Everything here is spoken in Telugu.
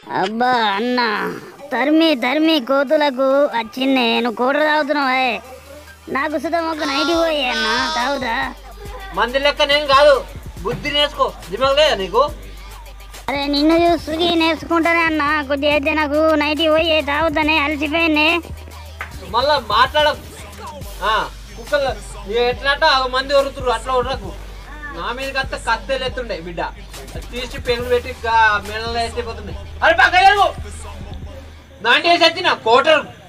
అబ్బా అన్న తరిమి తరిమి కోతులకు వచ్చింది నేను కూడ తాగుతున్నావే నాకు సుతం ఒక నైట్ పోయి అన్న తాగుదా మంది లెక్క నేను కాదు బుద్ధి నేర్చుకో దిమాగ్ లేదా నీకు అరే నిన్ను చూసి నేర్చుకుంటానే అన్న కొద్దిగా అయితే నాకు నైట్ పోయి తాగుతానే అలసిపోయింది మళ్ళా మాట్లాడ కుక్కలు నీ ఎట్లా అంటే ఆ మంది వరుతురు అట్లా ఉండకు నా మీద కత్త కత్తెలు ఎత్తుండే బిడ్డ అది తీసి పెనులు పెట్టి మెడలో వేసిపోతుండే అరే పక్క జరుగు నాంటి వేసి వచ్చిన కోటరు